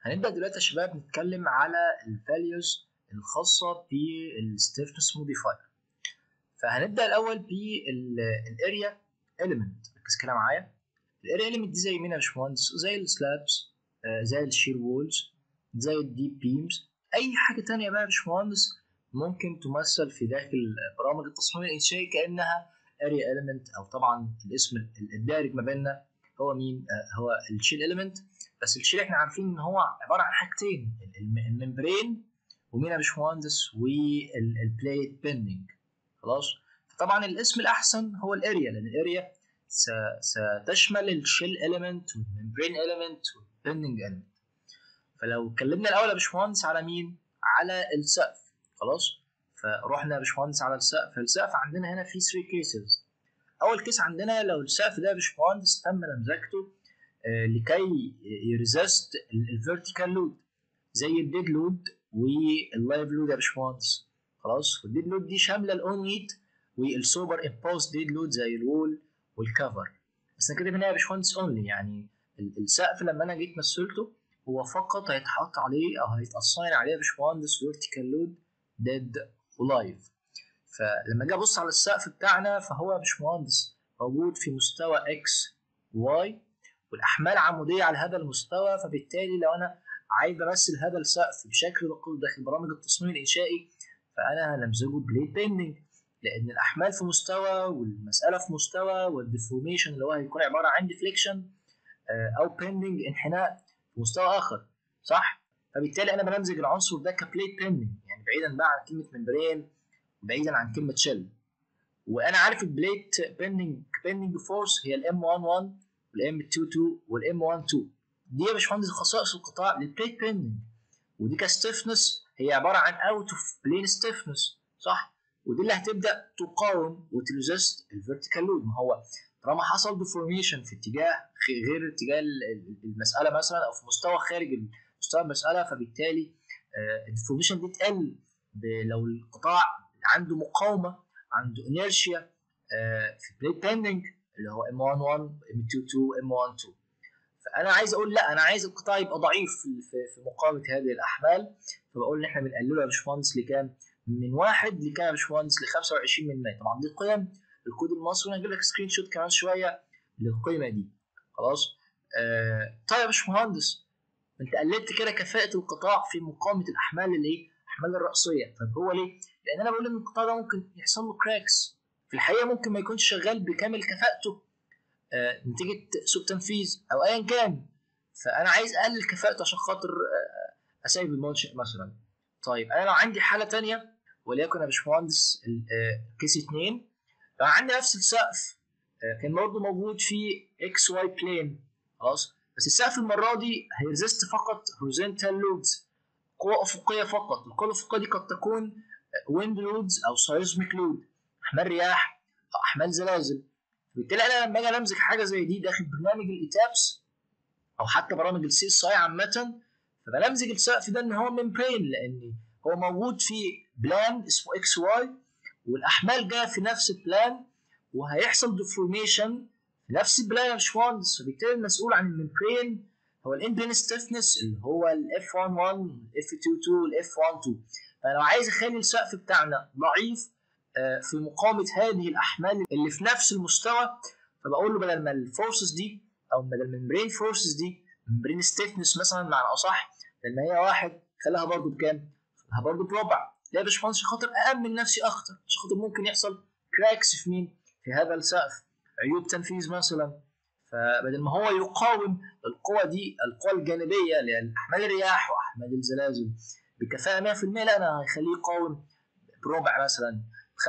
هنبدا دلوقتي يا شباب نتكلم على الفاليوز الخاصه بالستيفنس موديفاير فهنبدا الاول بالاريا اليمنت ركز كده معايا الاريا اليمنت دي زي مين يا باشمهندس زي السلابس زي الشير وولز زي الديب بيمز اي حاجه تانية بقى يا باشمهندس ممكن تمثل في داخل برامج التصميم الانشائي كانها اريا اليمنت او طبعا الاسم الدارج ما بيننا هو مين هو الشيل اليمنت بس الشيل احنا عارفين ان هو عباره عن حاجتين الممبرين ومين يا باشمهندس والبليت بيندنج خلاص طبعا الاسم الاحسن هو الاريا لان الاريا ستشمل الشيل اليمنت والممبرين اليمنت والبيندنج اليمنت فلو اتكلمنا الاول يا باشمهندس على مين على السقف خلاص فروحنا يا باشمهندس على السقف السقف عندنا هنا في 3 كيسز اول كيس عندنا لو السقف ده يا باشمهندس تم نمذجته آه لكي يريزست الفيرتيكال لود زي الديد لود واللايف لود يا باشمهندس خلاص والديد لود دي شامله الاون هيت والسوبر امبوز ديد لود زي الوول والكفر بس انا كاتب هنا يا باشمهندس اونلي يعني السقف لما انا جيت مثلته هو فقط هيتحط عليه او هيتأصين عليه يا باشمهندس فيرتيكال لود ديد ولايف فلما اجي ابص على السقف بتاعنا فهو يا باشمهندس موجود في مستوى اكس واي والاحمال عموديه على هذا المستوى فبالتالي لو انا عايز امثل هذا السقف بشكل دقيق داخل برامج التصميم الانشائي فانا هنمزجه بليت بيندنج لان الاحمال في مستوى والمساله في مستوى والديفورميشن اللي هو هيكون عباره عن ديفليكشن او بيندنج انحناء في مستوى اخر صح فبالتالي انا بنمزج العنصر ده كبليت بيندنج يعني بعيدا بقى عن كلمه ممبرين بعيدا عن كلمه شيل وانا عارف البليت بيندنج بيندنج فورس هي الام 11 والام 22 والام 12 دي يا باشمهندس خصائص القطاع للبليت بيندنج ودي كستيفنس هي عباره عن اوت اوف بلين ستيفنس صح ودي اللي هتبدا تقاوم وتريزست الفيرتيكال لود ما هو طالما حصل ديفورميشن في اتجاه غير اتجاه المساله مثلا او في مستوى خارج مستوى المساله فبالتالي الديفورميشن دي تقل لو القطاع عنده مقاومه عنده انيرشيا في بليت بيندنج اللي هو ام 11 ام 22 ام 12 فانا عايز اقول لا انا عايز القطاع يبقى ضعيف في مقاومه هذه الاحمال فبقول ان احنا بنقلله يا باشمهندس لكام؟ من واحد لكام يا باشمهندس ل 25 من 100 طبعا دي قيم الكود المصري انا هجيب لك سكرين شوت كمان شويه للقيمه دي خلاص آه طيب يا باشمهندس انت قللت كده كفاءه القطاع في مقاومه الاحمال اللي ايه؟ الاحمال الراسيه طب هو ليه؟ لان انا بقول ان القطاع ده ممكن يحصل له كراكس في الحقيقه ممكن ما يكونش شغال بكامل كفاءته آه نتيجه سوء تنفيذ او ايا كان فانا عايز اقلل كفاءته عشان خاطر آه اسيب المنشئ مثلا طيب انا لو عندي حاله تانية وليكن يا باشمهندس كيس 2 لو عندي نفس السقف كان برضه موجود في اكس واي بلين خلاص بس السقف المره دي هيرزست فقط هوريزونتال لودز قوة أفقية فقط القوة الأفقية دي قد تكون ويند لودز أو سايزميك لود أحمال رياح أو أحمال زلازل بالتالي أنا لما أجي أمسك حاجة زي دي داخل برنامج الإيتابس أو حتى برامج السي اس اي عامة فبنمزج السقف ده إن هو ممبرين لأن هو موجود في بلان اسمه اكس واي والاحمال جايه في نفس البلان وهيحصل ديفورميشن في نفس البلان يا باشمهندس فبالتالي المسؤول عن الممبرين هو الامبرين ستيفنس اللي هو الاف 11 الاف 22 الاف 12 فلو عايز اخلي السقف بتاعنا ضعيف في مقاومه هذه الاحمال اللي في نفس المستوى فبقول له بدل ما الفورسز دي او بدل الممبرين فورسز دي ممبرين ستيفنس مثلا معنى اصح بدل ما هي واحد خليها برضه بكام؟ خليها برضه بربع لا يا باشمهندس عشان خاطر أأمن نفسي أكتر عشان خاطر ممكن يحصل كراكس في مين؟ في هذا السقف عيوب تنفيذ مثلا فبدل ما هو يقاوم القوى دي القوى الجانبية اللي هي أحمال الرياح وأحمال الزلازل بكفاءة 100% لا أنا هخليه يقاوم بربع مثلا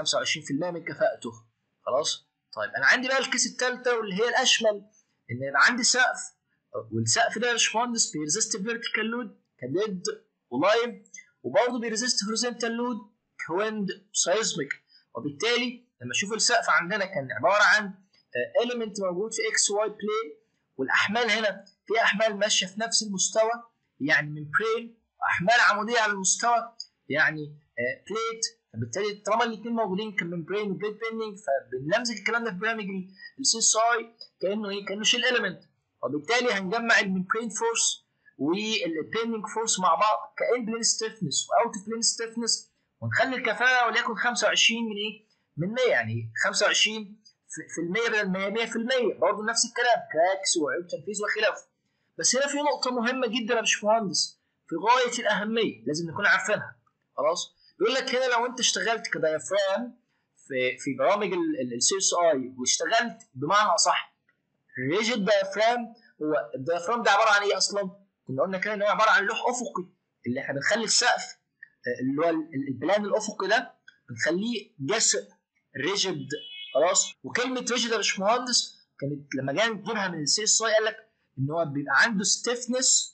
25% من كفاءته خلاص؟ طيب أنا عندي بقى الكيس الثالثة واللي هي الأشمل إن يبقى عندي سقف والسقف ده يا باشمهندس بيرزست فيرتيكال لود كديد ولايف وبرضه بيريزست هوريزونتال لود كويند سايزميك وبالتالي لما اشوف السقف عندنا كان عباره عن اليمنت موجود في اكس واي بلين والاحمال هنا في احمال ماشيه في نفس المستوى يعني ممبرين احمال عموديه على المستوى يعني بليت فبالتالي طالما الاثنين موجودين كممبرين وبليت بيندنج فبنمزج الكلام ده في برنامج السي اس اي كانه ايه كانه شيل اليمنت وبالتالي هنجمع الممبرين فورس والبيندنج فورس مع بعض كان بلين ستيفنس واوت بلين ستيفنس ونخلي الكفاءه وليكن 25 من ايه؟ من 100 يعني 25 في المية بدل 100 100 في المية برضه نفس الكلام كراكس وعيوب تنفيذ وخلافه بس هنا في نقطة مهمة جدا يا باشمهندس في غاية الأهمية لازم نكون عارفينها خلاص بيقول لك هنا لو أنت اشتغلت كدايفرام في في برامج السي اس اي واشتغلت بمعنى اصح ريجيد دايفرام هو الدايفرام ده عباره عن ايه اصلا؟ كنا قلنا كده ان هو عباره عن لوح افقي اللي احنا بنخلي السقف اللي هو البلان الافقي ده بنخليه جسر ريجيد خلاص وكلمه ريجيد يا باشمهندس كانت لما جينا نجيبها من السي اس اي قال لك ان هو بيبقى عنده ستيفنس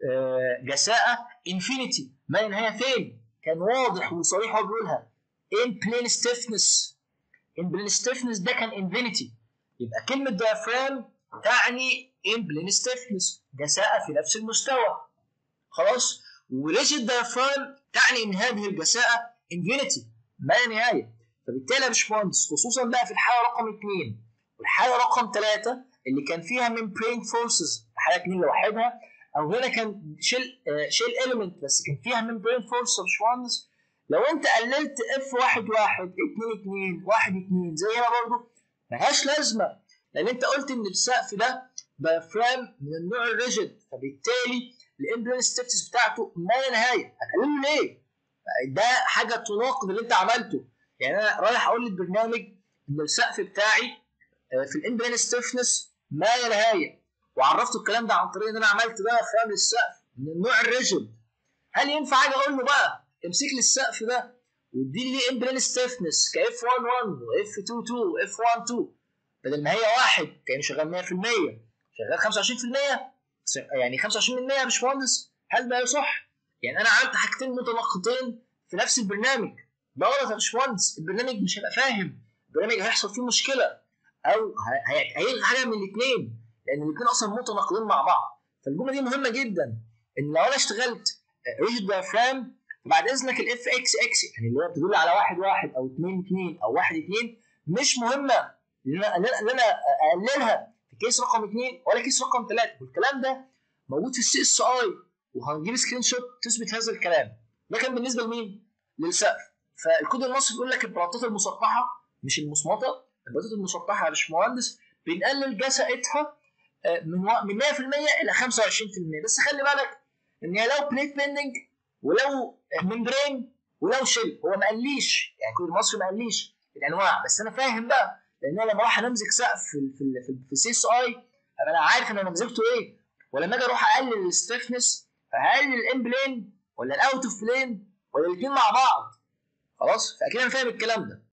جساءه انفينيتي ما النهايه فين؟ كان واضح وصريح وهو بيقولها ان بلين ستيفنس ان بلين ستيفنس ده كان انفينيتي يبقى كلمه دايفرام تعني ان بلين ستيفنس جساءه في نفس المستوى خلاص وريجيد دايفرام تعني ان هذه الجساءه انفينيتي ما لا نهايه فبالتالي يا باشمهندس خصوصا بقى في الحاله رقم اثنين والحاله رقم ثلاثه اللي كان فيها ممبرين فورسز الحاله اثنين لوحدها او هنا كان شيل شيل اليمنت بس كان فيها ممبرين فورس يا باشمهندس لو انت قللت اف واحد واحد اتنين اتنين واحد اتنين زي هنا برضه ملهاش لازمه لان انت قلت ان السقف ده دايفرام من النوع الريجيد فبالتالي الامبلين ستيفنس بتاعته ما لا نهايه هتقلله ليه؟ ده حاجه تناقض اللي انت عملته يعني انا رايح اقول للبرنامج ان السقف بتاعي في الامبلين ستيفنس ما لا نهايه وعرفته الكلام ده عن طريق ان انا عملت بقى فرام للسقف من النوع الريجيد هل ينفع اجي اقول له بقى امسك لي السقف ده واديني ليه امبلين ستيفنس كاف 1 1 واف 2 2 واف 1 2 بدل ما هي واحد كان شغال 100% شغال 25% يعني 25% يا باشمهندس هل ده يصح؟ يعني انا عملت حاجتين متناقضتين في نفس البرنامج ده غلط يا باشمهندس البرنامج مش هيبقى فاهم البرنامج هيحصل فيه مشكله او هيلغي حاجه من الاثنين لان الاثنين اصلا متناقضين مع بعض فالجمله دي مهمه جدا ان لو انا اشتغلت ريجيد دايفرام بعد اذنك الاف اكس اكس يعني اللي هي بتدل على واحد واحد او اثنين اثنين او واحد اثنين مش مهمه ان انا ان انا اقللها في كيس رقم اثنين ولا كيس رقم ثلاثه والكلام ده موجود في السي اس اي وهنجيب سكرين شوت تثبت هذا الكلام ده كان بالنسبه لمين؟ للسقف فالكود المصري بيقول لك البلاطات المسطحه مش المصمطه البلاطات المسطحه يا باشمهندس بنقلل جسائتها من من 100% الى 25% بس خلي بالك ان هي لو بليت بيندنج ولو ممبرين ولو شيل هو ما قاليش يعني كود المصري ما قاليش الانواع بس انا فاهم بقى لان انا لما اروح امسك سقف في في في, في سي اس اي انا عارف ان انا مسكته ايه ولما اجي اروح اقلل الستيفنس فهقلل الان بلين ولا الاوت اوف بلين ولا الاثنين مع بعض خلاص فاكيد انا فاهم الكلام ده